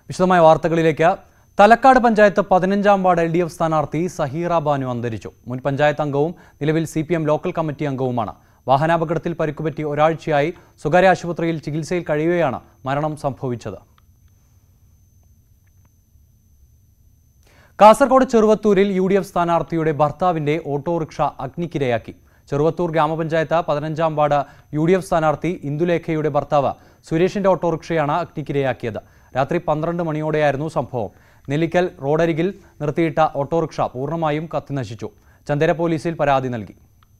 വിശദമായ വാർത്തകളിലേക്ക് തലക്കാട് പഞ്ചായത്ത് പതിനഞ്ചാം വാർഡ് എൽ ഡി എഫ് സ്ഥാനാർത്ഥി സഹീറ ബാനു അന്തരിച്ചു മുൻ പഞ്ചായത്ത് അംഗവും നിലവിൽ C P M local committee അംഗവുമാണ് വാഹനാപകടത്തിൽ പരിക്കുപറ്റി ഒരാഴ്ചയായി സ്വകാര്യ ആശുപത്രിയിൽ ചികിത്സയിൽ കഴിയുകയാണ് മരണം സംഭവിച്ചത് കാസർഗോഡ് ചെറുവത്തൂരിൽ യു ഡി എഫ് സ്ഥാനാർത്ഥിയുടെ ഭർത്താവിന്റെ ഓട്ടോറിക്ഷ അഗ്നിക്കിരയാക്കി ചെറുവത്തൂർ ഗ്രാമപഞ്ചായത്ത് പതിനഞ്ചാം വാർഡ് യു ഡി എഫ് സ്ഥാനാർത്ഥി ഇന്ദുലേഖയുടെ ഭർത്താവ് സുരേഷിന്റെ ഓട്ടോറിക്ഷയാണ് അഗ്നിക്കിരയാക്കിയത് രാത്രി പന്ത്രണ്ട് മണിയോടെയായിരുന്നു സംഭവം നെല്ലിക്കൽ റോഡരികിൽ നിർത്തിയിട്ട ഓട്ടോറിക്ഷ പൂർണ്ണമായും കത്തിനശിച്ചു ചന്ദേര പോലീസിൽ പരാതി നൽകി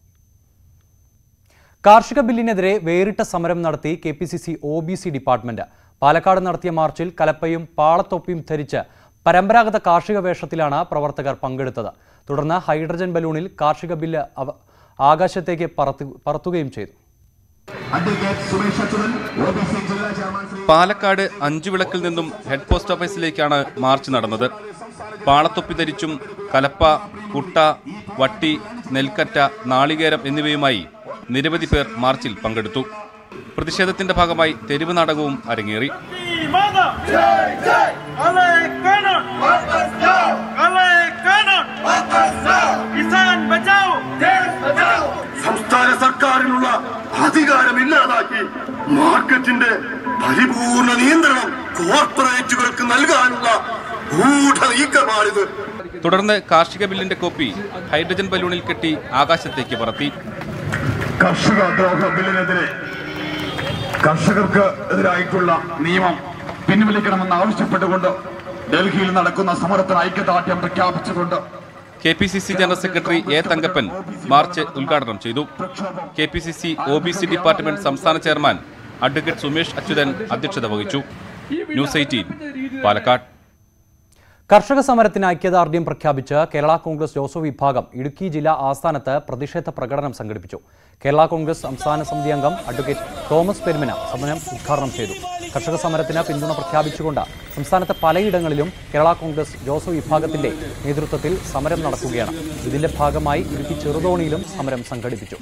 കാർഷിക ബില്ലിനെതിരെ വേറിട്ട സമരം നടത്തി K P C C O B C department Palakkad നടത്തിയ മാർച്ചിൽ കലപ്പയും പാളത്തൊപ്പിയും ധരിച്ച് പരമ്പരാഗത കാർഷിക വേഷത്തിലാണ് പ്രവർത്തകർ പങ്കെടുത്തത് തുടർന്ന് ഹൈഡ്രജൻ ബലൂണിൽ കാർഷിക ബില്ല് അവ- ആകാശത്തേക്ക് പറത്തു പറത്തുകയും ചെയ്തു advocate Sumesh Achuthan O B C ജില്ലാ ചെയർമാൻ ശ്രീ പാലക്കാട് അഞ്ചുവിളക്കിൽ നിന്നും ഹെഡ് പോസ്റ്റ് ഓഫീസിലേക്കാണ് മാർച്ച് നടന്നത് പാളത്തൊപ്പി ധരിച്ചും കലപ്പ കുട്ട വട്ടി നെൽക്കറ്റ നാളികേരം എന്നിവയുമായി നിരവധി പേർ മാർച്ചിൽ പങ്കെടുത്തു പ്രതിഷേധത്തിന്റെ ഭാഗമായി തെരുവ് നാടകവും അരങ്ങേറി Mother! Jai Jai! Ale Kanan! Wapas Now! Ale Kanan! Wapas Now! Kisan Bachao! Desh Bachao! സംസ്ഥാന സർക്കാരിനുള്ള അധികാരം ഇല്ലാതാക്കി മാർക്കറ്റിന്റെ പരിപൂർണ നിയന്ത്രണം കോർപ്പറേറ്റുകൾക്ക് നൽകാനുള്ള ഗൂഢ നീക്കമാണിത് തുടർന്ന് കാർഷിക ബില്ലിന്റെ കോപ്പി ഹൈഡ്രജൻ ബലൂണിൽ കെട്ടി ആകാശത്തേക്ക് പറത്തി കർഷക ദ്രോഹ ബില്ലിനെതിരെ കർഷകർക്ക് എതിരായിട്ടുള്ള നിയമം പിൻവലിക്കണമെന്ന് ആവശ്യപ്പെട്ടുകൊണ്ട് ഡൽഹിയിൽ നടക്കുന്ന സമരത്തിന് ഐക്യദാർഢ്യം പ്രഖ്യാപിച്ചുകൊണ്ട് K P C C general secretary A Thankappan march ഉദ്ഘാടനം ചെയ്തു K P C C O B C department സംസ്ഥാന ചെയർമാൻ അഡ്വക്കേറ്റ് സുമേഷ് അച്യുതൻ അധ്യക്ഷത വഹിച്ചു ന്യൂസ് എയ്റ്റീൻ പാലക്കാട് കർഷക സമരത്തിന് ഐക്യദാർഢ്യം പ്രഖ്യാപിച്ച് കേരള കോൺഗ്രസ് ജോസഫ് വിഭാഗം ഇടുക്കി ജില്ലാ ആസ്ഥാനത്ത് പ്രതിഷേധ പ്രകടനം സംഘടിപ്പിച്ചു കേരള കോൺഗ്രസ് സംസ്ഥാന സമിതി അംഗം അഡ്വക്കേറ്റ് തോമസ് പെരുമിന സമരം ഉദ്ഘാടനം ചെയ്തു കർഷക സമരത്തിന് പിന്തുണ പ്രഖ്യാപിച്ചുകൊണ്ട് സംസ്ഥാനത്തെ പലയിടങ്ങളിലും കേരള കോൺഗ്രസ് ജോസഫ് വിഭാഗത്തിന്റെ നേതൃത്വത്തിൽ സമരം നടക്കുകയാണ് ഇതിന്റെ ഭാഗമായി ഇടുക്കി ചെറുതോണിയിലും സമരം സംഘടിപ്പിച്ചു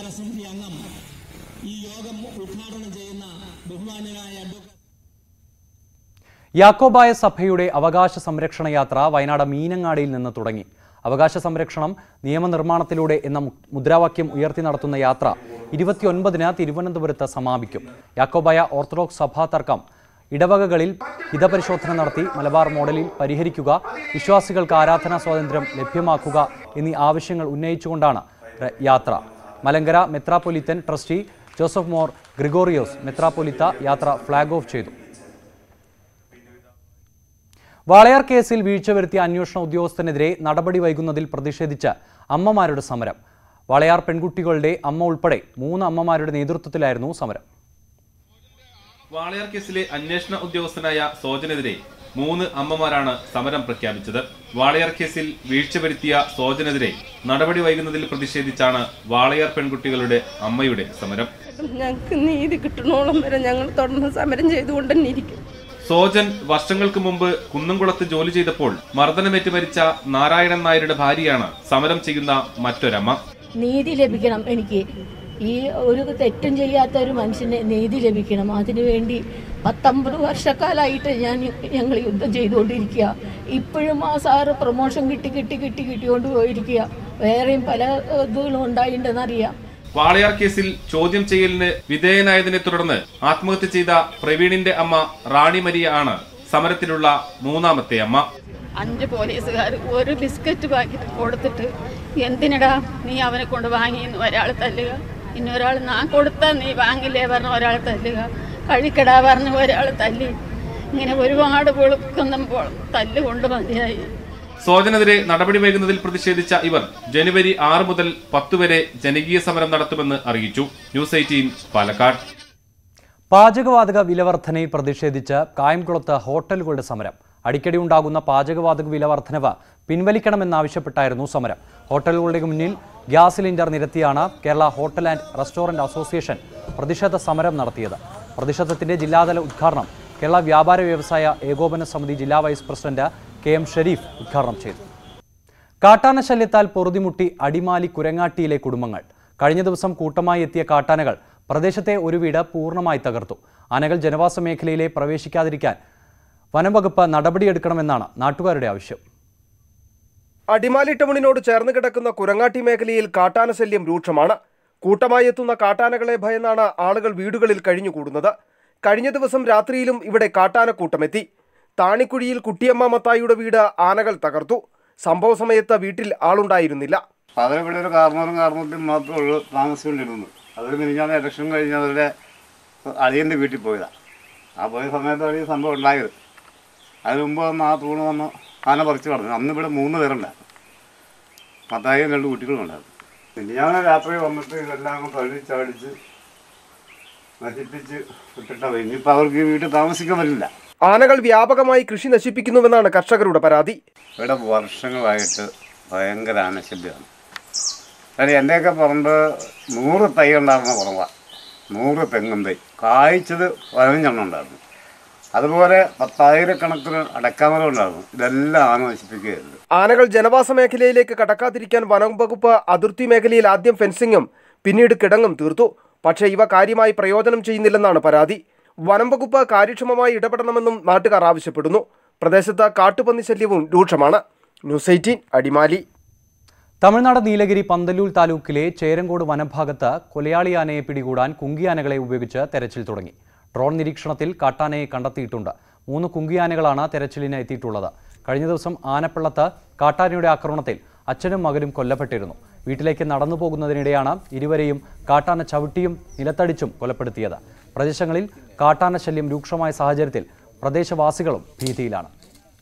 യാക്കോബായ സഭയുടെ അവകാശ സംരക്ഷണ യാത്ര വയനാട് മീനങ്ങാടിയിൽ നിന്ന് തുടങ്ങി അവകാശ സംരക്ഷണം നിയമനിർമ്മാണത്തിലൂടെ എന്ന മു- മുദ്രാവാക്യം ഉയർത്തി നടത്തുന്ന യാത്ര ഇരുപത്തിയൊൻപതിന് തിരുവനന്തപുരത്ത് സമാപിക്കും യാക്കോബായ ഓർത്തഡോക്സ് സഭാ തർക്കം ഇടവകകളിൽ ഹിതപരിശോധന നടത്തി മലബാർ മോഡലിൽ പരിഹരിക്കുക വിശ്വാസികൾക്ക് ആരാധനാ സ്വാതന്ത്ര്യം ലഭ്യമാക്കുക എന്നീ ആവശ്യങ്ങൾ ഉന്നയിച്ചുകൊണ്ടാണ് ര- യാത്ര മലങ്കര മെത്രാപ്പൊലിത്തൻ ട്രസ്റ്റി ജോസഫ് മോർ ഗ്രിഗോറിയോസ് മെത്രാപ്പൊലിത്ത യാത്ര ഫ്ളാഗ് ഓഫ് ചെയ്തു വാളയാർ കേസിൽ വീഴ്ച വരുത്തിയ അന്വേഷണ ഉദ്യോഗസ്ഥനെതിരെ നടപടി വൈകുന്നതിൽ പ്രതിഷേധിച്ച് അമ്മമാരുടെ സമരം വാളയാർ പെൺകുട്ടികളുടെ അമ്മ ഉൾപ്പെടെ മൂന്ന് അമ്മമാരുടെ നേതൃത്വത്തിലായിരുന്നു സമരം വാളയാർ കേസിലെ അന്വേഷണ ഉദ്യോഗസ്ഥനായ സോജനെതിരെ മൂന്ന് അമ്മമാരാണ് സമരം പ്രഖ്യാപിച്ചത് വാളയാർ കേസിൽ വീഴ്ച വരുത്തിയ സോജനെതിരെ നടപടി വൈകുന്നതിൽ പ്രതിഷേധിച്ചാണ് വാളയാർ പെൺകുട്ടികളുടെ അമ്മയുടെ സമരം ഞങ്ങൾക്ക് നീതി കിട്ടണോളം വരെ ഞങ്ങൾ തുടർന്ന് സമരം ചെയ്തുകൊണ്ട് തന്നെ ഇരിക്കും സോജൻ വർഷങ്ങൾക്ക് മുമ്പ് കുന്നംകുളത്ത് ജോലി ചെയ്തപ്പോൾ മർദ്ദനമേറ്റ് മരിച്ച നാരായണൻ നായരുടെ ഭാര്യയാണ് സമരം ചെയ്യുന്ന മറ്റൊരമ്മ നീതി ലഭിക്കണം എനിക്ക് ഈ ഒരു തെറ്റും ചെയ്യാത്ത ഒരു മനുഷ്യന് നീതി ലഭിക്കണം അതിനുവേണ്ടി പത്തൊമ്പത് വർഷക്കാലമായിട്ട് ഞാൻ ഞങ്ങൾ യുദ്ധം ചെയ്തുകൊണ്ടിരിക്കുക ഇപ്പോഴും ആ സാറ് പ്രൊമോഷൻ കിട്ടി കിട്ടി കിട്ടി കിട്ടിക്കൊണ്ട് പോയിരിക്കുക വേറെയും പല ഏഹ്, ഇതുകളും ഉണ്ടായിട്ടുണ്ടെന്നറിയാം വാളയാർ കേസിൽ ചോദ്യം ചെയ്യലിന് വിധേയനായതിനെ തുടർന്ന് ആത്മഹത്യ ചെയ്ത പ്രവീണിന്റെ അമ്മ റാണി മരിയ ആണ് സമരത്തിലുള്ള മൂന്നാമത്തെ അമ്മ അഞ്ച് പോലീസുകാർ ഒരു ബിസ്ക്കറ്റ് പാക്കറ്റ് കൊടുത്തിട്ട് എന്തിനടാ നീ അവനെ കൊണ്ട് വാങ്ങിയെന്ന് ഒരാൾ തല്ലുക പിന്നെ ഒരാൾ ഞാൻ കൊടുത്താൽ നീ വാങ്ങില്ലേ പറഞ്ഞ ഒരാൾ തല്ലുക കഴിക്കടാ പറഞ്ഞ ഒരാൾ തല്ലി ഇങ്ങനെ ഒരുപാട് പൊളുക്കുന്നപ്പോൾ തല്ലുകൊണ്ട് മതിയായി സോജനെതിരെ നടപടി വൈകുന്നതിൽ പ്രതിഷേധിച്ച ഇവർ ജനുവരി ആറ് മുതൽ പത്ത് വരെ ജനകീയ സമരം നടത്തുമെന്ന് അറിയിച്ചു ന്യൂസ് എയ്റ്റീൻ പാലക്കാട് പാചകവാതക വിലവർധനയിൽ പ്രതിഷേധിച്ച് കായംകുളത്ത് ഹോട്ടലുകളുടെ സമരം അടിക്കടി ഉണ്ടാകുന്ന പാചകവാതക വിലവർധനവ് പിൻവലിക്കണമെന്നാവശ്യപ്പെട്ടായിരുന്നു സമരം ഹോട്ടലുകളുടെ മുന്നിൽ ഗ്യാസ് സിലിണ്ടർ നിരത്തിയാണ് Kerala hotel and restaurant association പ്രതിഷേധ സമരം നടത്തിയത് പ്രതിഷേധത്തിന്റെ ജില്ലാതല ഉദ്ഘാടനം കേരള വ്യാപാര വ്യവസായ ഏകോപന സമിതി ജില്ലാ vice president K M Shereef ഉദ്ഘാടനം ചെയ്തു കാട്ടാന ശല്യത്താൽ പൊറുതിമുട്ടി അടിമാലി കുരങ്ങാട്ടിയിലെ കുടുംബങ്ങൾ കഴിഞ്ഞ ദിവസം കൂട്ടമായി എത്തിയ കാട്ടാനകൾ പ്രദേശത്തെ ഒരു വീട് പൂർണ്ണമായി തകർത്തു ആനകൾ ജനവാസ മേഖലയിലെ പ്രവേശിക്കാതിരിക്കാൻ വനം വകുപ്പ് നടപടിയെടുക്കണമെന്നാണ് നാട്ടുകാരുടെ ആവശ്യം അടിമാലി ടൗണിനോട് ചേർന്ന് കിടക്കുന്ന കുരങ്ങാട്ടി മേഖലയിൽ കാട്ടാന ശല്യം രൂക്ഷമാണ് കൂട്ടമായി എത്തുന്ന കാട്ടാനകളെ ഭയന്നാണ് ആളുകൾ വീടുകളിൽ കഴിഞ്ഞുകൂടുന്നത് കഴിഞ്ഞ ദിവസം രാത്രിയിലും ഇവിടെ കാട്ടാനക്കൂട്ടമെത്തി താണിക്കുഴിയിൽ കുട്ടിയമ്മ മത്തായിയുടെ വീട് ആനകൾ തകർത്തു സംഭവ സമയത്ത് വീട്ടിൽ ആളുണ്ടായിരുന്നില്ല അതിലിവിടെ ഒരു കാർന്നൂറും കാർന്നൂറ്റും മാത്രമേ ഉള്ളൂ താമസിച്ചുകൊണ്ടിരുന്നത് അതിൽ മിനിഞ്ഞാന്ന് ഇലക്ഷൻ കഴിഞ്ഞ് അവരുടെ അളിയൻ്റെ വീട്ടിൽ പോയതാണ് ആ പോയ സമയത്താണ് ഈ സംഭവം ഉണ്ടായത് അതിന് മുമ്പ് വന്ന് ആ തൂണ് വന്ന് ആന പറിച്ച് കടന്നു അന്ന് ഇവിടെ മൂന്ന് പേരുണ്ടായിരുന്നു മത്തായും രണ്ട് കുട്ടികളുണ്ടായിരുന്നു മിനിഞ്ഞാന്ന് രാത്രി വന്നിട്ട് ഇതെല്ലാം അങ്ങ് തള്ളി ചാടിച്ച് നശിപ്പിച്ച് ഇട്ടിട്ടാണ് ഇനിയിപ്പോൾ അവർക്ക് ഈ വീട്ടിൽ താമസിക്കാൻ പറ്റില്ല ആനകൾ വ്യാപകമായി കൃഷി നശിപ്പിക്കുന്നുവെന്നാണ് കർഷകരുടെ പരാതി ഇവിടെ വർഷങ്ങളായിട്ട് ഭയങ്കര ആനശല്യമാണ് കാര്യം എൻ്റെയൊക്കെ പറമ്പ് നൂറ് തൈ ഉണ്ടായിരുന്ന കുറവാണ് നൂറ് തെങ്ങും തൈ കായ്ച്ചത് പതിനഞ്ചെണ്ണം ഉണ്ടായിരുന്നു അതുപോലെ പത്തായിരക്കണക്കിന് അടക്കാമരം ഉണ്ടായിരുന്നു ഇതെല്ലാം ആന നശിപ്പിക്കുകയായിരുന്നു ആനകൾ ജനവാസ മേഖലയിലേക്ക് കടക്കാതിരിക്കാൻ വനം വകുപ്പ് അതിർത്തി മേഖലയിൽ ആദ്യം ഫെൻസിങ്ങും പിന്നീട് കിടങ്ങും തീർത്തു പക്ഷേ ഇവ കാര്യമായി പ്രയോജനം ചെയ്യുന്നില്ലെന്നാണ് പരാതി വനം വകുപ്പ് കാര്യക്ഷമമായി ഇടപെടണമെന്നും നാട്ടുകാർ ആവശ്യപ്പെടുന്നു പ്രദേശത്ത് കാട്ടുപന്നി ശല്യവും രൂക്ഷമാണ് ന്യൂസ് എയ്റ്റീൻ അടിമാലി തമിഴ്നാട് നീലഗിരി പന്തലൂർ താലൂക്കിലെ ചേരങ്കോട് വനഭാഗത്ത് കൊലയാളി ആനയെ പിടികൂടാൻ കുങ്കിയാനകളെ ഉപയോഗിച്ച് തെരച്ചിൽ തുടങ്ങി ഡ്രോൺ നിരീക്ഷണത്തിൽ കാട്ടാനയെ കണ്ടെത്തിയിട്ടുണ്ട് മൂന്ന് കുങ്കിയാനകളാണ് തെരച്ചിലിന് എത്തിയിട്ടുള്ളത് കഴിഞ്ഞ ദിവസം ആനപ്പള്ളത്ത് കാട്ടാനയുടെ ആക്രമണത്തിൽ അച്ഛനും മകനും കൊല്ലപ്പെട്ടിരുന്നു വീട്ടിലേക്ക് നടന്നു പോകുന്നതിനിടെയാണ് ഇരുവരെയും കാട്ടാന ചവിട്ടിയും നിലത്തടിച്ചും കൊലപ്പെടുത്തിയത് പ്രദേശങ്ങളിൽ കാട്ടാന ശല്യം രൂക്ഷമായ സാഹചര്യത്തിൽ പ്രദേശവാസികളും ഭീതിയിലാണ്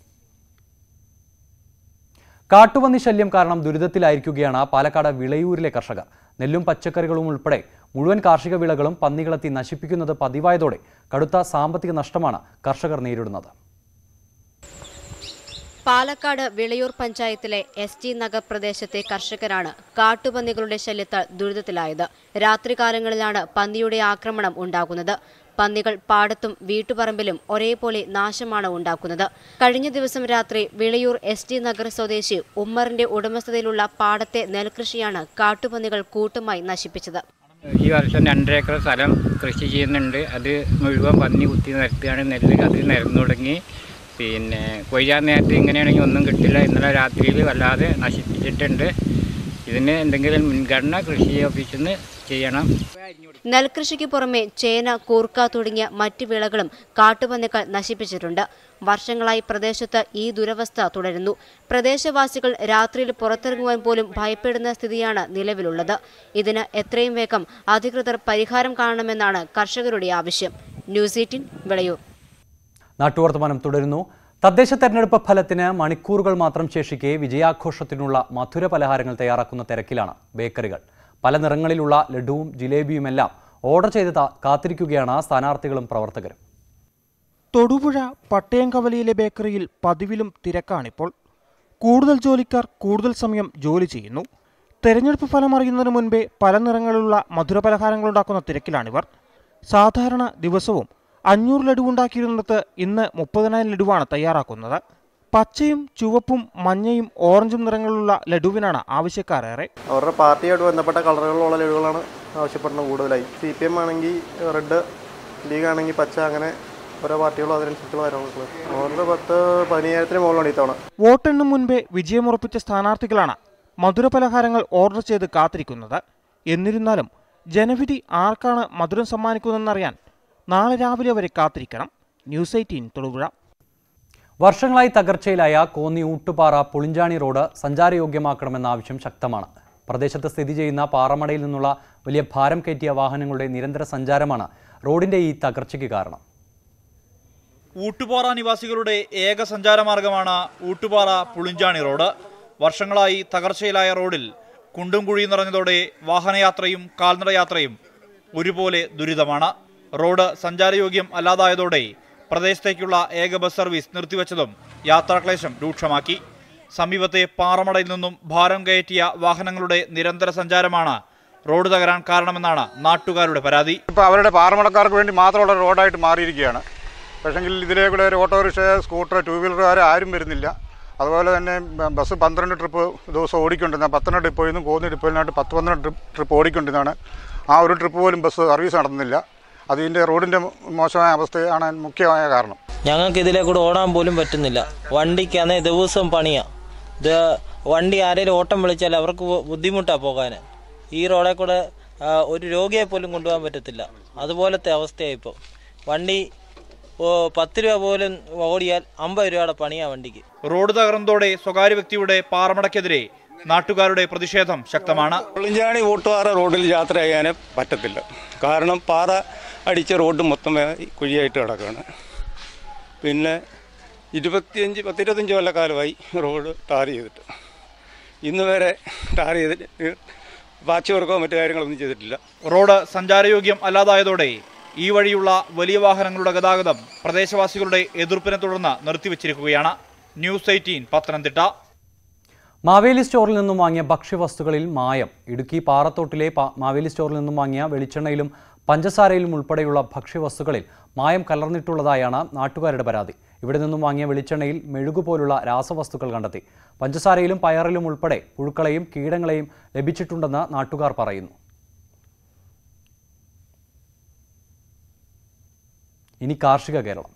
കാട്ടുപന്നി ശല്യം കാരണം ദുരിതത്തിലായിരിക്കുകയാണ് പാലക്കാട് വിളയൂരിലെ കർഷകർ നെല്ലും പച്ചക്കറികളും ഉൾപ്പെടെ മുഴുവൻ കാർഷിക വിളകളും പന്നികളെത്തി നശിപ്പിക്കുന്നത് പതിവായതോടെ കടുത്ത സാമ്പത്തിക നഷ്ടമാണ് കർഷകർ നേരിടുന്നത് പാലക്കാട് വിളയൂർ പഞ്ചായത്തിലെ എസ് ടി നഗർ പ്രദേശത്തെ കർഷകരാണ് കാട്ടുപന്നികളുടെ ശല്യത്താൽ ദുരിതത്തിലായത് രാത്രികാലങ്ങളിലാണ് പന്നിയുടെ ആക്രമണം ഉണ്ടാകുന്നത് പന്നികൾ പാടത്തും വീട്ടുപറമ്പിലും ഒരേപോലെ നാശമാണ് ഉണ്ടാക്കുന്നത് കഴിഞ്ഞ ദിവസം രാത്രി വിളയൂർ എസ് ടി നഗർ സ്വദേശി ഉമ്മറിന്റെ ഉടമസ്ഥതയിലുള്ള പാടത്തെ നെൽകൃഷിയാണ് കാട്ടുപന്നികൾ കൂട്ടമായി നശിപ്പിച്ചത് ഈ വർഷം രണ്ടര ഏക്കർ സ്ഥലം കൃഷി ചെയ്യുന്നുണ്ട് അത് മുഴുവൻ പന്നി കുത്തി നിരത്തുകയാണ് നെല്ല് അത് നിരന്നു തുടങ്ങി പിന്നെ കൊയ്യാൻ നേരത്തെ ഇങ്ങനെയാണെങ്കിൽ ഒന്നും കിട്ടില്ല ഇന്നലെ രാത്രിയിൽ വല്ലാതെ നശിപ്പിച്ചിട്ടുണ്ട് ഇതിന് എന്തെങ്കിലും മുൻഗണന കൃഷി ഓഫീസിൽ നിന്ന് ചെയ്യണം നെൽകൃഷിക്ക് പുറമെ ചേന കൂർക്ക തുടങ്ങിയ മറ്റ് വിളകളും കാട്ടുപന്നികൾ നശിപ്പിച്ചിട്ടുണ്ട് വർഷങ്ങളായി പ്രദേശത്ത് ഈ ദുരവസ്ഥ തുടരുന്നു പ്രദേശവാസികൾ രാത്രിയിൽ പുറത്തിറങ്ങുവാൻ പോലും ഭയപ്പെടുന്ന സ്ഥിതിയാണ് നിലവിലുള്ളത് ഇതിന് എത്രയും വേഗം അധികൃതർ പരിഹാരം കാണണമെന്നാണ് കർഷകരുടെ ആവശ്യം ന്യൂസ് എയ്റ്റീൻ വിളയൂർ നാട്ടുവർത്തമാനം തുടരുന്നു തദ്ദേശ തെരഞ്ഞെടുപ്പ് ഫലത്തിന് മണിക്കൂറുകൾ മാത്രം ശേഷിക്കെ വിജയാഘോഷത്തിനുള്ള മധുര പലഹാരങ്ങൾ തയ്യാറാക്കുന്ന തിരക്കിലാണ് ബേക്കറികൾ പല നിറങ്ങളിലുള്ള ലഡുവും ജിലേബിയുമെല്ലാം ഓർഡർ ചെയ്ത് താ- കാത്തിരിക്കുകയാണ് സ്ഥാനാർത്ഥികളും പ്രവർത്തകരും തൊടുപുഴ പട്ടയംകവലയിലെ ബേക്കറിയിൽ പതിവിലും തിരക്കാണിപ്പോൾ കൂടുതൽ ജോലിക്കാർ കൂടുതൽ സമയം ജോലി ചെയ്യുന്നു തെരഞ്ഞെടുപ്പ് ഫലം അറിയുന്നതിന് മുൻപേ പല നിറങ്ങളിലുള്ള മധുരപലഹാരങ്ങളുണ്ടാക്കുന്ന തിരക്കിലാണിവർ സാധാരണ ദിവസവും അഞ്ഞൂറ് ലഡു ഉണ്ടാക്കിയിരുന്നിടത്ത് ഇന്ന് മുപ്പതിനായിരം ലഡുവാണ് തയ്യാറാക്കുന്നത് പച്ചയും ചുവപ്പും മഞ്ഞയും ഓറഞ്ചും നിറങ്ങളിലുള്ള ലഡുവിനാണ് ആവശ്യക്കാരേറെ അവരുടെ പാർട്ടിയായിട്ട് ബന്ധപ്പെട്ട കളറുകളുള്ള ലഡുകളാണ് ആവശ്യപ്പെടുന്നത് കൂടുതലായി സി പി എം ആണെങ്കിൽ റെഡ് ലീഗ് ആണെങ്കിൽ പച്ച അങ്ങനെ ഓരോ പാർട്ടികളും അതിനനുസരിച്ചുള്ള കാര്യങ്ങൾ അവരുടെ പത്ത് പതിനയ്യായിരത്തിന് മുകളിലാണ് ഇത്തവണ വോട്ടെണ്ണും മുൻപേ വിജയമുറപ്പിച്ച സ്ഥാനാർത്ഥികളാണ് മധുരപലഹാരങ്ങൾ ഓർഡർ ചെയ്ത് കാത്തിരിക്കുന്നത് എന്നിരുന്നാലും ജനവിധി ആർക്കാണ് മധുരം സമ്മാനിക്കുന്നതെന്നറിയാൻ നാളെ രാവിലെ വരെ കാത്തിരിക്കണം ന്യൂസ് എയ്റ്റീൻ തൊടുപുഴ വർഷങ്ങളായി തകർച്ചയിലായ കോന്നി ഊട്ടുപാറ പുളിഞ്ചാണി റോഡ് സഞ്ചാരയോഗ്യമാക്കണമെന്ന ആവശ്യം ശക്തമാണ് പ്രദേശത്ത് സ്ഥിതി ചെയ്യുന്ന പാറമടയിൽ നിന്നുള്ള വലിയ ഭാരം കയറ്റിയ വാഹനങ്ങളുടെ നിരന്തര സഞ്ചാരമാണ് റോഡിന്റെ ഈ തകർച്ചയ്ക്ക് കാരണം ഊട്ടുപാറ നിവാസികളുടെ ഏക സഞ്ചാരമാർഗമാണ് ഊട്ടുപാറ പുളിഞ്ചാണി റോഡ് വർഷങ്ങളായി തകർച്ചയിലായ റോഡിൽ കുണ്ടും കുഴിയും നിറഞ്ഞതോടെ വാഹനയാത്രയും കാൽനടയാത്രയും ഒരുപോലെ ദുരിതമാണ് റോഡ് സഞ്ചാരയോഗ്യം അല്ലാതായതോടെ പ്രദേശത്തേക്കുള്ള ഏക ബസ് സർവീസ് നിർത്തിവച്ചതും യാത്രാക്ലേശം രൂക്ഷമാക്കി സമീപത്തെ പാറമടയിൽ നിന്നും ഭാരം കയറ്റിയ വാഹനങ്ങളുടെ നിരന്തര സഞ്ചാരമാണ് റോഡ് തകരാൻ കാരണമെന്നാണ് നാട്ടുകാരുടെ പരാതി ഇപ്പോൾ അവരുടെ പാറമടക്കാർക്ക് വേണ്ടി മാത്രമുള്ള റോഡായിട്ട് മാറിയിരിക്കുകയാണ് പക്ഷെങ്കിൽ ഇതിലേ കൂടെ ഒരു ഓട്ടോറിക്ഷ സ്കൂട്ടർ ടൂ വീലറുകാർ ആരും വരുന്നില്ല അതുപോലെ തന്നെ ബ- ബസ് പന്ത്രണ്ട് ട്രിപ്പ് ദിവസം ഓടിക്കൊണ്ടിരുന്ന പത്തനംതിട്ട ഡിപ്പോയിൽ നിന്നും കോന്നി ഡിപ്പോയിലായിട്ട് പത്ത് പന്ത്രണ്ട് ട്രിപ്പ് ട്രിപ്പ് ഓടിക്കൊണ്ടിരുന്നതാണ് ആ ഒരു ട്രിപ്പ് പോലും ബസ് സർവീസ് നടത്തുന്നില്ല അതിൻ്റെ റോഡിൻ്റെ മോശമായ അവസ്ഥയാണ് മുഖ്യമായ കാരണം ഞങ്ങൾക്ക് ഇതിലെ കൂടെ ഓടാൻ പോലും പറ്റുന്നില്ല വണ്ടിക്കാന്നെ ദിവസവും പണിയാ ഇത് വണ്ടി ആരെങ്കിലും ഓട്ടം വിളിച്ചാൽ അവർക്ക് ബു- ബുദ്ധിമുട്ടാ പോകാൻ ഈ റോഡിൽ കൂടെ ആ, ഒരു രോഗിയെ പോലും കൊണ്ടുപോകാൻ പറ്റത്തില്ല അതുപോലത്തെ അവസ്ഥയാണ് ഇപ്പോൾ വണ്ടി ഓ, പത്ത് രൂപ പോലും ഓടിയാൽ അമ്പത് രൂപയുടെ പണിയാ വണ്ടിക്ക് റോഡ് തകർന്നതോടെ സ്വകാര്യ വ്യക്തിയുടെ പാറമടക്കെതിരെ നാട്ടുകാരുടെ പ്രതിഷേധം ശക്തമാണ് പുളിഞ്ചാണി ഊട്ടുപാറ റോഡിൽ യാത്ര ചെയ്യാൻ പറ്റത്തില്ല കാരണം പാറ അടിച്ച റോഡ് മൊത്തം കുഴിയായിട്ട് കിടക്കുകയാണ് പിന്നെ ഇരുപത്തിയഞ്ച് പത്തിരുപത്തഞ്ച് കൊല്ലക്കാലമായി റോഡ് ടാർ ചെയ്തിട്ട് ഇന്ന് വരെ ടാർ ചെയ്തിട്ട് പാച്ച് വർക്കോ മറ്റു കാര്യങ്ങളൊന്നും ചെയ്തിട്ടില്ല റോഡ് സഞ്ചാരയോഗ്യം അല്ലാതായതോടെ ഈ വഴിയുള്ള വലിയ വാഹനങ്ങളുടെ ഗതാഗതം പ്രദേശവാസികളുടെ എതിർപ്പിനെ തുടർന്ന് നിർത്തിവച്ചിരിക്കുകയാണ് ന്യൂസ് എയ്റ്റീൻ പത്തനംതിട്ട മാവേലി സ്റ്റോറിൽ നിന്നും വാങ്ങിയ ഭക്ഷ്യവസ്തുക്കളിൽ മായം ഇടുക്കി പാറത്തോട്ടിലെ പാ- മാവേലി സ്റ്റോറിൽ നിന്നും വാങ്ങിയ വെളിച്ചെണ്ണയിലും പഞ്ചസാരയിലും ഉൾപ്പെടെയുള്ള ഭക്ഷ്യവസ്തുക്കളിൽ മായം കലർന്നിട്ടുള്ളതായാണ് നാട്ടുകാരുടെ പരാതി ഇവിടെ നിന്നും വാങ്ങിയ വെളിച്ചെണ്ണയിൽ മെഴുകുപോലുള്ള രാസവസ്തുക്കൾ കണ്ടെത്തി പഞ്ചസാരയിലും പയറിലും ഉൾപ്പെടെ പുഴുക്കളെയും കീടങ്ങളെയും ലഭിച്ചിട്ടുണ്ടെന്ന് നാട്ടുകാർ പറയുന്നു ഇനി കാർഷിക കേരളം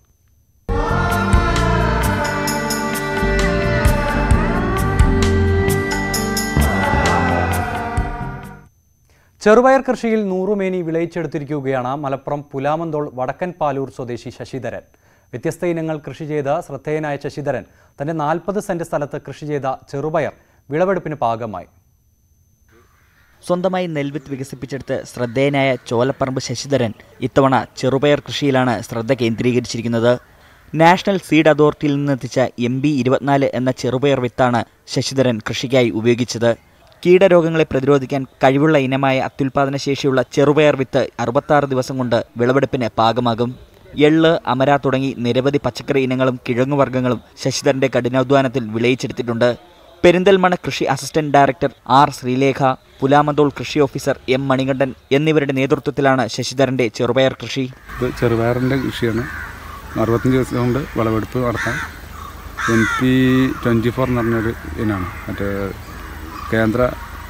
ചെറുപയർ കൃഷിയിൽ നൂറുമേനി വിളയിച്ചെടുത്തിരിക്കുകയാണ് മലപ്പുറം പുലാമന്തോൾ വടക്കൻ പാലൂർ സ്വദേശി ശശിധരൻ വ്യത്യസ്ത ഇനങ്ങൾ കൃഷി ചെയ്ത ശ്രദ്ധേയനായ ശശിധരൻ തന്റെ നാൽപ്പത് സെന്റ് സ്ഥലത്ത് കൃഷി ചെയ്ത ചെറുപയർ വിളവെടുപ്പിന് പാകമായി സ്വന്തമായി നെൽവിത്ത് വികസിപ്പിച്ചെടുത്ത് ശ്രദ്ധേയനായ ചോലപ്പറമ്പ് ശശിധരൻ ഇത്തവണ ചെറുപയർ കൃഷിയിലാണ് ശ്രദ്ധ കേന്ദ്രീകരിച്ചിരിക്കുന്നത് നാഷണൽ സീഡ് അതോറിറ്റിയിൽ നിന്നെത്തിച്ച എം ബി ഇരുപത്തിനാല് എന്ന ചെറുപയർ വിത്താണ് ശശിധരൻ കൃഷിക്കായി ഉപയോഗിച്ചത് കീടരോഗങ്ങളെ പ്രതിരോധിക്കാൻ കഴിവുള്ള ഇനമായ അത്യുൽപാദന ശേഷിയുള്ള ചെറുപയർ വിത്ത് അറുപത്താറ് ദിവസം കൊണ്ട് വിളവെടുപ്പിന് പാകമാകും എള്ള് അമര തുടങ്ങി നിരവധി പച്ചക്കറി ഇനങ്ങളും കിഴങ്ങുവർഗ്ഗങ്ങളും ശശിധരന്റെ കഠിനാധ്വാനത്തിൽ വിളയിച്ചെടുത്തിട്ടുണ്ട് പെരിന്തൽമണ്ണ കൃഷി assistant director R Sreelekha Pulamanthole കൃഷി ഓഫീസർ എം മണികണ്ഠൻ എന്നിവരുടെ നേതൃത്വത്തിലാണ് ശശിധരന്റെ ചെറുപയർ കൃഷി ഇത് ചെറുപയറിൻ്റെ കൃഷിയാണ് അറുപത്തഞ്ച് ദിവസം കൊണ്ട് വിളവെടുപ്പ് നടത്താം എൻ പി ട്വൻറ്റി ഫോർ എന്ന് പറഞ്ഞൊരു ഇനാണ് മറ്റേ കേന്ദ്ര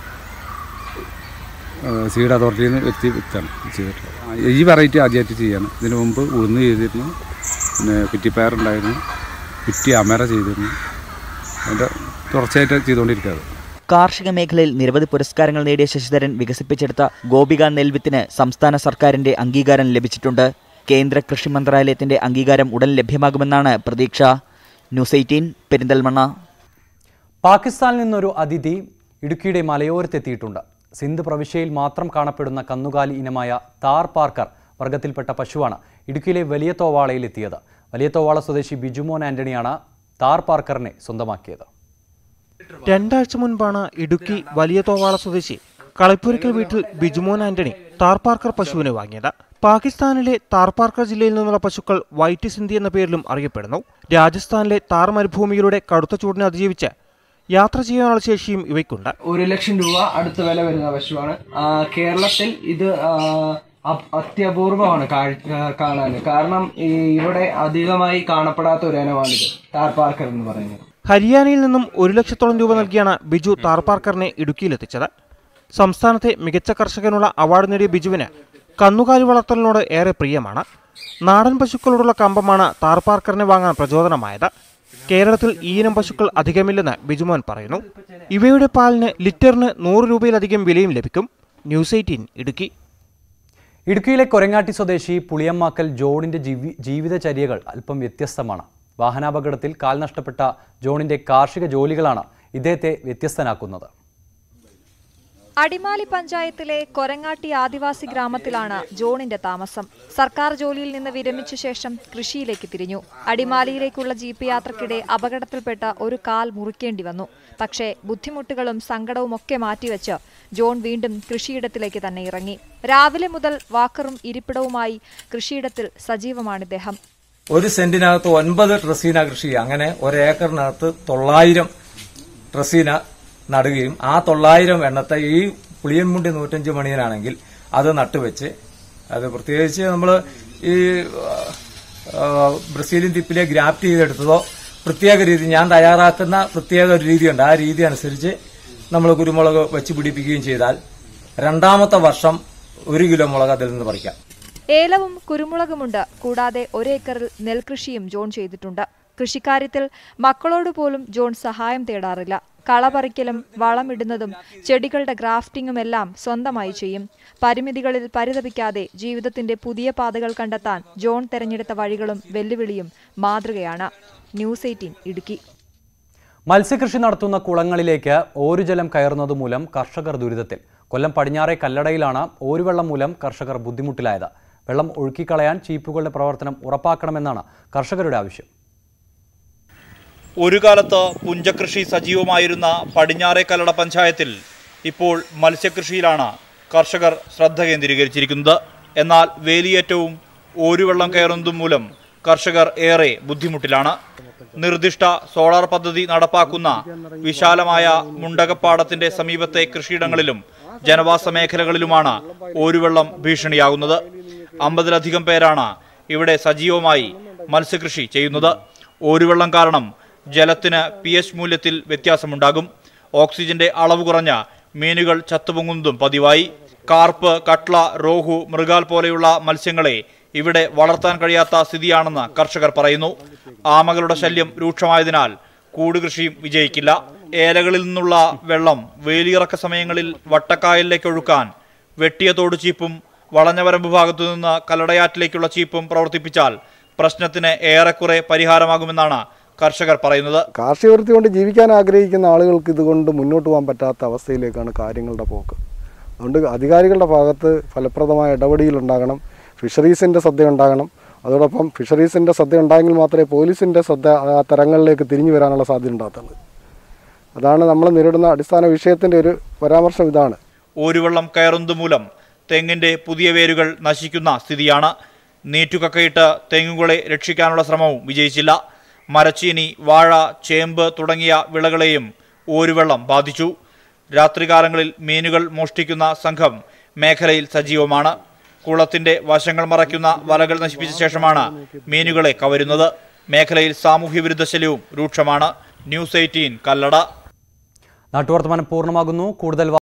സീഡ് അതോറിറ്റിയിൽ നിന്ന് വ്യക്തി വിത്താണ് ചെയ്തിട്ടുള്ളത് ആ, ഈ വെറൈറ്റി ആദ്യമായിട്ട് ചെയ്യാണ് ഇതിനു മുമ്പ് ഉഴുന്ന് ചെയ്തിരുന്നു പിന്നെ കുറ്റിപ്പയർ ഉണ്ടായിരുന്നു കുറ്റി അമര ചെയ്തിരുന്നു അതിൻ്റെ തുടർച്ചയായിട്ട് ചെയ്തുകൊണ്ടിരിക്കുകയാണ് കാർഷിക മേഖലയിൽ നിരവധി പുരസ്കാരങ്ങൾ നേടിയ ശശിധരൻ വികസിപ്പിച്ചെടുത്ത ഗോപിക നെൽവിത്തിന് സംസ്ഥാന സർക്കാരിന്റെ അംഗീകാരം ലഭിച്ചിട്ടുണ്ട് കേന്ദ്ര കൃഷി മന്ത്രാലയത്തിന്റെ അംഗീകാരം ഉടൻ ലഭ്യമാകുമെന്നാണ് പ്രതീക്ഷ ന്യൂസ് എയ്റ്റീൻ പെരിന്തൽമണ്ണ പാകിസ്ഥാനിൽ നിന്നൊരു അതിഥി ഇടുക്കിയുടെ മലയോരത്തെത്തിയിട്ടുണ്ട് സിന്ധ് പ്രവിശ്യയിൽ മാത്രം കാണപ്പെടുന്ന കന്നുകാലി ഇനമായ താർ പാർക്കർ വർഗത്തിൽപ്പെട്ട പശുവാണ് ഇടുക്കിയിലെ വലിയ തോവാളയിൽ എത്തിയത് വലിയ തോവാള സ്വദേശി ബിജുമോൻ ആന്റണിയാണ് താർ പാർക്കറിനെ സ്വന്തമാക്കിയത് രണ്ടാഴ്ച മുൻപാണ് ഇടുക്കി വലിയ തോവാള സ്വദേശി കളപ്പുരയ്ക്കൽ വീട്ടിൽ ബിജുമോൻ ആന്റണി താർപാർക്കർ പശുവിനെ വാങ്ങിയത് പാകിസ്ഥാനിലെ താർപാർക്കർ ജില്ലയിൽ നിന്നുള്ള പശുക്കൾ വൈറ്റ് സിന്ധി എന്ന പേരിലും അറിയപ്പെടുന്നു രാജസ്ഥാനിലെ താർ മരുഭൂമിയിലൂടെ കടുത്ത ചൂടിനെ അതിജീവിച്ച് യാത്ര ചെയ്യാനുള്ള ശേഷിയും ഇവയ്ക്കുണ്ട് ഒരു ലക്ഷം രൂപ അടുത്ത വില വരുന്ന പശുവാണ് ആ, കേരളത്തിൽ ഇത് ആ, അ- അത്യപൂർവമാണ് കാഴ്- ആ, കാണാൻ കാരണം ഈ ഇവിടെ അധികമായി കാണപ്പെടാത്ത ഒരു ഇനമാണിത് ടാർ പാർക്കർ എന്ന് പറയുന്നത് ഹരിയാനയിൽ നിന്നും ഒരു ലക്ഷത്തോളം രൂപ നൽകിയാണ് ബിജു താർപാർക്കറിനെ ഇടുക്കിയിലെത്തിച്ചത് സംസ്ഥാനത്തെ മികച്ച കർഷകനുള്ള അവാർഡ് നേടിയ ബിജുവിന് കന്നുകാലി വളർത്തലിനോട് ഏറെ പ്രിയമാണ് നാടൻ പശുക്കളോടുള്ള കമ്പമാണ് താർപാർക്കറിനെ വാങ്ങാൻ പ്രചോദനമായത് കേരളത്തിൽ ഈ ഇനം പശുക്കൾ അധികമില്ലെന്ന് ബിജുമോൻ പറയുന്നു ഇവയുടെ പാലിന് ലിറ്ററിന് നൂറ് രൂപയിലധികം വിലയും ലഭിക്കും ന്യൂസ് എയ്റ്റീൻ ഇടുക്കി ഇടുക്കിയിലെ കൊരങ്ങാട്ടി സ്വദേശി പുളിയമ്മാക്കൽ ജോണിന്റെ ജീവി ജീവിതചര്യകൾ അല്പം വ്യത്യസ്തമാണ് വാഹനാപകടത്തിൽ കാൽ നഷ്ടപ്പെട്ട ജോണിന്റെ കാർഷിക ജോലികളാണ് ഇദ്ദേഹത്തെ വ്യത്യസ്തനാക്കുന്നത് അടിമാലി പഞ്ചായത്തിലെ കൊരങ്ങാട്ടി ആദിവാസി ഗ്രാമത്തിലാണ് ജോണിന്റെ താമസം സർക്കാർ ജോലിയിൽ നിന്ന് വിരമിച്ച ശേഷം കൃഷിയിലേക്ക് തിരിഞ്ഞു അടിമാലിയിലേക്കുള്ള ജീപ്പ് യാത്രക്കിടെ അപകടത്തിൽപ്പെട്ട ഒരു കാൽ മുറിക്കേണ്ടി വന്നു പക്ഷേ ബുദ്ധിമുട്ടുകളും സങ്കടവും ഒക്കെ മാറ്റിവെച്ച് ജോൺ വീണ്ടും കൃഷിയിടത്തിലേക്ക് തന്നെ ഇറങ്ങി രാവിലെ മുതൽ വാക്കറും ഇരിപ്പിടവുമായി കൃഷിയിടത്തിൽ സജീവമാണ് ഇദ്ദേഹം ഒരു സെന്റിനകത്ത് ഒൻപത് ട്രസീന കൃഷി അങ്ങനെ ഒരേക്കറിനകത്ത് തൊള്ളായിരം ട്രസീന നടുകയും ആ തൊള്ളായിരം എണ്ണത്തെ ഈ പുളിയൻമുണ്ടി നൂറ്റഞ്ച് മണിയനാണെങ്കിൽ അത് നട്ടുവെച്ച് അത് പ്രത്യേകിച്ച് നമ്മൾ ഈ ആ, ബ്രസീലിയൻ തിപ്പിലെ ഗ്രാഫ്റ്റ് ചെയ്തെടുത്തതോ പ്രത്യേക രീതി ഞാൻ തയ്യാറാക്കുന്ന പ്രത്യേക ഒരു രീതിയുണ്ട് ആ രീതി അനുസരിച്ച് നമ്മൾ കുരുമുളക് വെച്ച് പിടിപ്പിക്കുകയും ചെയ്താൽ രണ്ടാമത്തെ വർഷം ഒരു കിലോ മുളക് അതിൽ നിന്ന് പറിക്കാം ഏലവും കുരുമുളകുമുണ്ട് കൂടാതെ ഒരേക്കറിൽ നെൽകൃഷിയും ജോൺ ചെയ്തിട്ടുണ്ട് കൃഷിക്കാര്യത്തിൽ മക്കളോട് പോലും ജോൺ സഹായം തേടാറില്ല കളപറിക്കലും വളമിടുന്നതും ചെടികളുടെ ഗ്രാഫ്റ്റിംഗുമെല്ലാം സ്വന്തമായി ചെയ്യും പരിമിതികളിൽ പരിതപിക്കാതെ ജീവിതത്തിന്റെ പുതിയ പാതകൾ കണ്ടെത്താൻ ജോൺ തെരഞ്ഞെടുത്ത വഴികളും വെല്ലുവിളിയും മാതൃകയാണ് ന്യൂസ് എയ്റ്റീൻ ഇടുക്കി മത്സ്യകൃഷി നടത്തുന്ന കുളങ്ങളിലേക്ക് ഓരുജലം കയറുന്നത് മൂലം കർഷകർ ദുരിതത്തിൽ കൊല്ലം പടിഞ്ഞാറെ കല്ലടയിലാണ് ഓരുവെള്ളം മൂലം കർഷകർ ബുദ്ധിമുട്ടിലായത് വെള്ളം ഒഴുക്കിക്കളയാൻ ചീപ്പുകളുടെ പ്രവർത്തനം ഉറപ്പാക്കണമെന്നാണ് കർഷകരുടെ ആവശ്യം ഒരു കാലത്ത് പുഞ്ചകൃഷി സജീവമായിരുന്ന പടിഞ്ഞാറെ കല്ലട പഞ്ചായത്തിൽ ഇപ്പോൾ മത്സ്യകൃഷിയിലാണ് കർഷകർ ശ്രദ്ധ കേന്ദ്രീകരിച്ചിരിക്കുന്നത് എന്നാൽ വേലിയേറ്റവും ഓരുവെള്ളം കയറുന്നതും മൂലം കർഷകർ ഏറെ ബുദ്ധിമുട്ടിലാണ് നിർദ്ദിഷ്ട സോളാർ പദ്ധതി നടപ്പാക്കുന്ന വിശാലമായ മുണ്ടകപ്പാടത്തിന്റെ സമീപത്തെ കൃഷിയിടങ്ങളിലും ജനവാസ മേഖലകളിലുമാണ് ഓരുവെള്ളം ഭീഷണിയാകുന്നത് അമ്പതിലധികം പേരാണ് ഇവിടെ സജീവമായി മത്സ്യകൃഷി ചെയ്യുന്നത് ഓരുവെള്ളം കാരണം ജലത്തിന് പി എച്ച് മൂല്യത്തിൽ വ്യത്യാസമുണ്ടാകും ഓക്സിജന്റെ അളവ് കുറഞ്ഞ മീനുകൾ ചത്തുപൊങ്ങുന്നതും പതിവായി കാർപ്പ് കട്ട്ള റോഹു മൃഗാൽ പോലെയുള്ള മത്സ്യങ്ങളെ ഇവിടെ വളർത്താൻ കഴിയാത്ത സ്ഥിതിയാണെന്ന് കർഷകർ പറയുന്നു ആമകളുടെ ശല്യം രൂക്ഷമായതിനാൽ കൂടുകൃഷിയും വിജയിക്കില്ല ഏലകളിൽ നിന്നുള്ള വെള്ളം വേലിയിറക്ക സമയങ്ങളിൽ വട്ടക്കായലിലേക്ക് ഒഴുക്കാൻ വെട്ടിയ തോട് ചീപ്പും വളഞ്ഞവരമ്പ് ഭാഗത്തു നിന്ന് കല്ലടയാറ്റിലേക്കുള്ള ചീപ്പും പ്രവർത്തിപ്പിച്ചാൽ പ്രശ്നത്തിന് ഏറെക്കുറെ പരിഹാരമാകുമെന്നാണ് കർഷകർ പറയുന്നത് കാർഷിക വൃത്തി കൊണ്ട് ജീവിക്കാൻ ആഗ്രഹിക്കുന്ന ആളുകൾക്ക് ഇതുകൊണ്ട് മുന്നോട്ട് പോകാൻ പറ്റാത്ത അവസ്ഥയിലേക്കാണ് കാര്യങ്ങളുടെ പോക്ക് അതുകൊണ്ട് അധികാരികളുടെ ഭാഗത്ത് ഫലപ്രദമായ ഇടപെടലുണ്ടാകണം ഫിഷറീസിൻ്റെ ശ്രദ്ധ ഉണ്ടാകണം അതോടൊപ്പം ഫിഷറീസിൻ്റെ ശ്രദ്ധ ഉണ്ടായെങ്കിൽ മാത്രമേ പോലീസിൻ്റെ ശ്രദ്ധ ആ തരങ്ങളിലേക്ക് തിരിഞ്ഞു വരാനുള്ള സാധ്യത ഉണ്ടാകത്തുള്ളൂ അതാണ് നമ്മൾ നേരിടുന്ന അടിസ്ഥാന വിഷയത്തിൻ്റെ ഒരു പരാമർശം ഇതാണ് ഓരുവെള്ളം കയറുന്നത് മൂലം തെങ്ങിന്റെ പുതിയ വേരുകൾ നശിക്കുന്ന സ്ഥിതിയാണ് നീറ്റുകക്കയിട്ട് തെങ്ങുകളെ രക്ഷിക്കാനുള്ള ശ്രമവും വിജയിച്ചില്ല മരച്ചീനി വാഴ ചേമ്പ് തുടങ്ങിയ വിളകളെയും ഓരുവെള്ളം ബാധിച്ചു രാത്രികാലങ്ങളിൽ മീനുകൾ മോഷ്ടിക്കുന്ന സംഘം മേഖലയിൽ സജീവമാണ് കുളത്തിന്റെ വശങ്ങൾ മറയ്ക്കുന്ന വലകൾ നശിപ്പിച്ച ശേഷമാണ് മീനുകളെ കവരുന്നത് മേഖലയിൽ സാമൂഹ്യവിരുദ്ധ ശല്യവും രൂക്ഷമാണ് ന്യൂസ് എയ്റ്റീൻ കല്ലട നാട്ടുവർത്തമാനം പൂർണ്ണമാകുന്നു കൂടുതൽ